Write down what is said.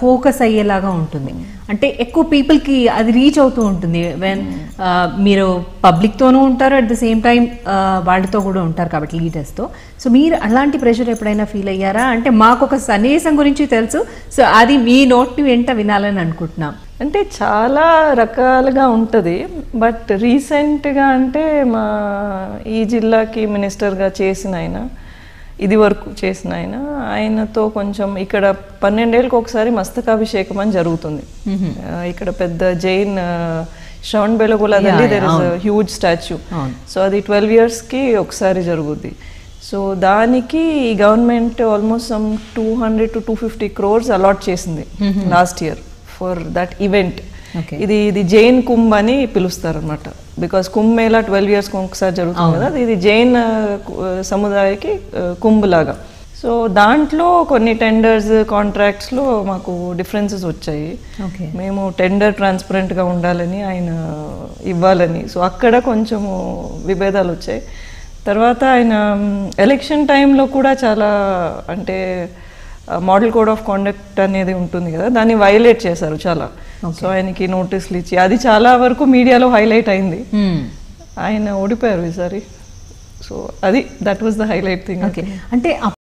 Focus అయ్యేలాగా ఉంటుంది అంటే ఎక్కువ పీపుల్కి అది రీచ్ అవుతూ ఉంటుంది వెన్ మీరు పబ్లిక్తోనూ ఉంటారు అట్ ద సేమ్ టైం వాళ్ళతో కూడా ఉంటారు కాబట్టి లీడర్స్తో సో మీరు అలాంటి ప్రెషర్ ఎప్పుడైనా ఫీల్ అయ్యారా అంటే మాకు ఒక సన్నివేశం గురించి తెలుసు సో అది మీ నోట్ వెంట వినాలని అనుకుంటున్నాం అంటే చాలా రకాలుగా ఉంటుంది బట్ రీసెంట్గా అంటే మా ఈ జిల్లాకి మినిస్టర్గా చేసిన ఆయన ఇది వరకు చేసిన ఆయన ఆయనతో కొంచెం ఇక్కడ పన్నెండేళ్ళకి ఒకసారి మస్తకాభిషేకం అని జరుగుతుంది ఆ, ఇక్కడ పెద్ద జైన్ ఆ, శ్రవణ్ బెలగోలాದಲ್ಲಿ Yeah, దెర్ yeah, ఇస్ అవును. హ్యూజ్ స్టాచ్యూ అవును. సో అది ట్వెల్వ్ ఇయర్స్కి ఒకసారి జరుగుద్ది సో దానికి ఈ government almost some two hundred to two fifty crores allot చేసింది last year for that event Okay. ఇది ఇది జైన్ కుంభ్ అని పిలుస్తారు అనమాట because Kumbh Mela twelve years ఒకసారి జరుగుతుంది కదా ఇది జైన్ ఆ, కు- ఆ, సముదాయకి ఆ, కుంభ్ లాగా సో దాంట్లో కొన్ని టెండర్స్ కాంట్రాక్ట్స్లో మాకు డిఫరెన్సెస్ వచ్చాయి ఓకే మేము టెండర్ ట్రాన్స్పరెంట్గా ఉండాలని ఆయన ఇవ్వాలని సో అక్కడ కొంచెము విభేదాలు వచ్చాయి తర్వాత ఆయన ఎలక్షన్ టైంలో కూడా చాలా అంటే మోడల్ కోడ్ ఆఫ్ కాండక్ట్ అనేది ఉంటుంది కదా దాన్ని వైలేట్ చేశారు చాలా సో ఆయనకి నోటీసులు ఇచ్చి అది చాలా వరకు మీడియాలో హైలైట్ అయింది ఆయన ఓడిపోయారు ఈసారి సో అది that was the highlight thing okay అంటే